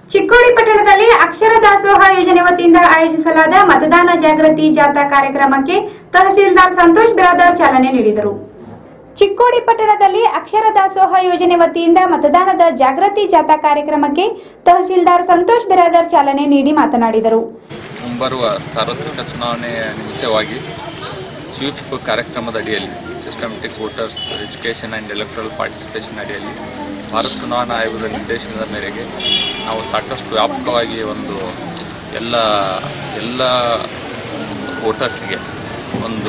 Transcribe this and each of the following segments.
ಚಿಕ್ಕೋಡಿ ಪಟ್ಟಣದಲ್ಲಿ ಅಕ್ಷರ ದಾಸೋಹ ಯೋಜನೆ ವತಿಯಿಂದ ಆಯೋಜಿಸಲಾದ ಮತದಾನ ಜಾಗೃತಿ ಜಾಥಾ ಕಾರ್ಯಕ್ರಮಕ್ಕೆ ತಹಸೀಲ್ದಾರ್ ಸಂತೋಷ್ ಬಿರಾದರ್ ಚಾಲನೆ ನೀಡಿದರು ಚಿಕ್ಕೋಡಿ ಪಟ್ಟಣದಲ್ಲಿ ಅಕ್ಷರ ದಾಸೋಹ ಯೋಜನೆ ವತಿಯಿಂದ ಮತದಾನದ ಜಾಗೃತಿ ಜಾಥಾ ಕಾರ್ಯಕ್ರಮಕ್ಕೆ ತಹಸೀಲ್ದಾರ್ ಸಂತೋಷ್ ಬಿರಾದರ್ ಚಾಲನೆ ನೀಡಿ ಮಾತನಾಡಿದರು ಮುಂಬರುವ ಸಾರ್ವತ್ರಿಕ ಚುನಾವಣೆಯ ನಿಮಿತ್ತವಾಗಿ ಸ್ವೀಪ್ ಕಾರ್ಯಕ್ರಮದ ಅಡಿಯಲ್ಲಿ systematic voters education and electoral participation ಅಡಿಯಲ್ಲಿ ಭಾರತ ಚುನಾವಣಾ ಆಯೋಗದ ನಿರ್ದೇಶನದ ಮೇರೆಗೆ ನಾವು ಸಾಕಷ್ಟು ವ್ಯಾಪಕವಾಗಿ ಒಂದು ಎಲ್ಲ ಎಲ್ಲ ವೋಟರ್ಸ್ಗೆ ಒಂದು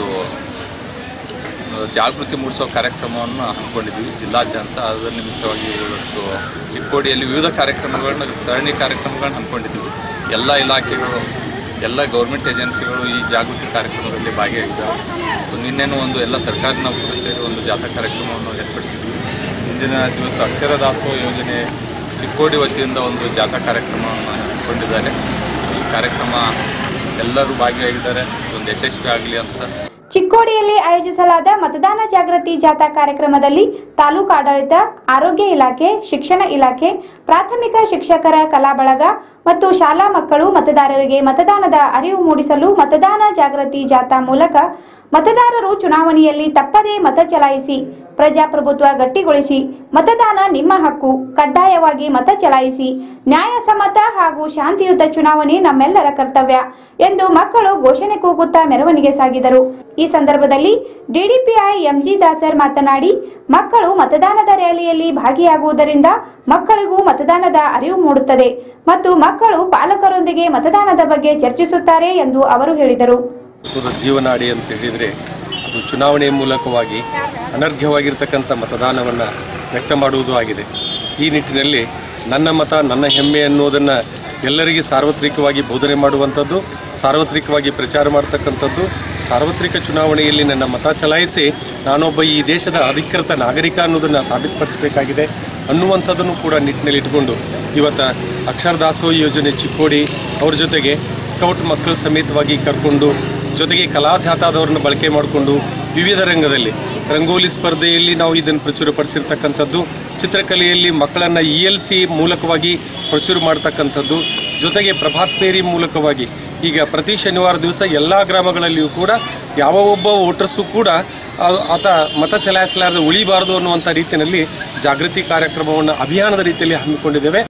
ಜಾಗೃತಿ ಮೂಡಿಸೋ ಕಾರ್ಯಕ್ರಮವನ್ನು ಹಮ್ಮಿಕೊಂಡಿದ್ವಿ ಜಿಲ್ಲಾದ್ಯಂತ ಅದರ ನಿಮಿತ್ತವಾಗಿ ಇವತ್ತು ಚಿಕ್ಕೋಡಿಯಲ್ಲಿ ವಿವಿಧ ಕಾರ್ಯಕ್ರಮಗಳನ್ನ ಸರಣಿ ಕಾರ್ಯಕ್ರಮಗಳನ್ನ ಹಮ್ಮಿಕೊಂಡಿದ್ವಿ ಎಲ್ಲ ಇಲಾಖೆಗಳು ಎಲ್ಲ ಗೌರ್ಮೆಂಟ್ ಏಜೆನ್ಸಿಗಳು ಈ ಜಾಗೃತಿ ಕಾರ್ಯಕ್ರಮದಲ್ಲಿ ಭಾಗಿಯಾಗಿದ್ದಾವೆ ಸೊ ನಿನ್ನೆನೂ ಒಂದು ಎಲ್ಲ ಸರ್ಕಾರಿ ನೌಕರರು ಸೇರಿ ಒಂದು ಜಾಥಾ ಕಾರ್ಯಕ್ರಮವನ್ನು ಏರ್ಪಡಿಸಿದ್ವಿ ಇಂದಿನ ದಿವಸ ಅಕ್ಷರ ದಾಸೋಹ ಯೋಜನೆ ಚಿಕ್ಕೋಡಿ ವತಿಯಿಂದ ಒಂದು ಜಾಥಾ ಕಾರ್ಯಕ್ರಮವನ್ನು ಹಮ್ಮಿಕೊಂಡಿದ್ದಾರೆ ಈ ಕಾರ್ಯಕ್ರಮ ಎಲ್ಲರೂ ಭಾಗಿಯಾಗಿದ್ದಾರೆ ಒಂದು ಯಶಸ್ವಿ ಆಗಲಿ ಅಂತ ಚಿಕ್ಕೋಡಿಯಲ್ಲಿ ಆಯೋಜಿಸಲಾದ ಮತದಾನ ಜಾಗೃತಿ ಜಾಥಾ ಕಾರ್ಯಕ್ರಮದಲ್ಲಿ ತಾಲೂಕು ಆಡಳಿತ ಆರೋಗ್ಯ ಇಲಾಖೆ ಶಿಕ್ಷಣ ಇಲಾಖೆ ಪ್ರಾಥಮಿಕ ಶಿಕ್ಷಕರ ಕಲಾ ಬಳಗ ಮತ್ತು ಶಾಲಾ ಮಕ್ಕಳು ಮತದಾರರಿಗೆ ಮತದಾನದ ಅರಿವು ಮೂಡಿಸಲು ಮತದಾನ ಜಾಗೃತಿ ಜಾಥಾ ಮೂಲಕ ಮತದಾರರು ಚುನಾವಣೆಯಲ್ಲಿ ತಪ್ಪದೇ ಮತ ಚಲಾಯಿಸಿ ಪ್ರಜಾಪ್ರಭುತ್ವ ಗಟ್ಟಿಗೊಳಿಸಿ ಮತದಾನ ನಿಮ್ಮ ಹಕ್ಕು ಕಡ್ಡಾಯವಾಗಿ ಮತ ಚಲಾಯಿಸಿ ನ್ಯಾಯಸಮ್ಮತ ಹಾಗೂ ಶಾಂತಿಯುತ ಚುನಾವಣೆ ನಮ್ಮೆಲ್ಲರ ಕರ್ತವ್ಯ ಎಂದು ಮಕ್ಕಳು ಘೋಷಣೆ ಕೂಗುತ್ತಾ ಮೆರವಣಿಗೆ ಸಾಗಿದರು ಈ ಸಂದರ್ಭದಲ್ಲಿ ಡಿಡಿಪಿಐ ಎಂಜಿ ದಾಸರ್ ಮಾತನಾಡಿ ಮಕ್ಕಳು ಮತದಾನದ ರ್ಯಾಲಿಯಲ್ಲಿ ಭಾಗಿಯಾಗುವುದರಿಂದ ಮಕ್ಕಳಿಗೂ ಮತದಾನದ ಅರಿವು ಮೂಡುತ್ತದೆ ಮತ್ತು ಮಕ್ಕಳು ಪಾಲಕರೊಂದಿಗೆ ಮತದಾನದ ಬಗ್ಗೆ ಚರ್ಚಿಸುತ್ತಾರೆ ಎಂದು ಅವರು ಹೇಳಿದರು ಮಹತ್ವದ ಜೀವನಾಡಿ ಅಂತ ಹೇಳಿದರೆ ಅದು ಚುನಾವಣೆ ಮೂಲಕವಾಗಿ ಅನರ್ಘ್ಯವಾಗಿರ್ತಕ್ಕಂಥ ಮತದಾನವನ್ನು ವ್ಯಕ್ತ ಮಾಡುವುದು ಆಗಿದೆ ಈ ನಿಟ್ಟಿನಲ್ಲಿ ನನ್ನ ಮತ ನನ್ನ ಹೆಮ್ಮೆ ಅನ್ನೋದನ್ನು ಎಲ್ಲರಿಗೆ ಸಾರ್ವತ್ರಿಕವಾಗಿ ಬೋಧನೆ ಮಾಡುವಂಥದ್ದು ಸಾರ್ವತ್ರಿಕವಾಗಿ ಪ್ರಚಾರ ಮಾಡ್ತಕ್ಕಂಥದ್ದು ಸಾರ್ವತ್ರಿಕ ಚುನಾವಣೆಯಲ್ಲಿ ನನ್ನ ಮತ ಚಲಾಯಿಸಿ ನಾನೊಬ್ಬ ಈ ದೇಶದ ಅಧಿಕೃತ ನಾಗರಿಕ ಅನ್ನೋದನ್ನು ಸಾಬೀತುಪಡಿಸಬೇಕಾಗಿದೆ ಅನ್ನುವಂಥದ್ದನ್ನು ಕೂಡ ನಿಟ್ಟಿನಲ್ಲಿ ಇಟ್ಕೊಂಡು ಇವತ್ತು ಅಕ್ಷರ ದಾಸೋಹ ಯೋಜನೆ ಚಿಕ್ಕೋಡಿ ಅವ್ರ ಜೊತೆಗೆ ಸ್ಕೌಟ್ ಮಕ್ಕಳು ಸಮೇತವಾಗಿ ಕರ್ಕೊಂಡು ಜೊತೆಗೆ ಕಲಾ ಜಾಥಾದವ್ರನ್ನ ಬಳಕೆ ಮಾಡಿಕೊಂಡು ವಿವಿಧ ರಂಗದಲ್ಲಿ ರಂಗೋಲಿ ಸ್ಪರ್ಧೆಯಲ್ಲಿ ನಾವು ಇದನ್ನು ಪ್ರಚುರಪಡಿಸಿರ್ತಕ್ಕಂಥದ್ದು ಚಿತ್ರಕಲೆಯಲ್ಲಿ ಮಕ್ಕಳನ್ನು ಇ ಎಲ್ ಸಿ ಮೂಲಕವಾಗಿ ಪ್ರಚುರ ಮಾಡ್ತಕ್ಕಂಥದ್ದು ಜೊತೆಗೆ ಪ್ರಭಾತ್ ಫೇರಿ ಮೂಲಕವಾಗಿ ಈಗ ಪ್ರತಿ ಶನಿವಾರ ದಿವಸ ಎಲ್ಲ ಗ್ರಾಮಗಳಲ್ಲಿಯೂ ಕೂಡ ಯಾವ ಒಬ್ಬ ವೋಟರ್ಸು ಕೂಡ ಆ- ಆತ ಮತ ಚಲಾಯಿಸಲಾರದೆ ಉಳಿಬಾರದು ಅನ್ನುವಂಥ ರೀತಿಯಲ್ಲಿ ಜಾಗೃತಿ ಕಾರ್ಯಕ್ರಮವನ್ನು ಅಭಿಯಾನದ ರೀತಿಯಲ್ಲಿ ಹಮ್ಮಿಕೊಂಡಿದ್ದೇವೆ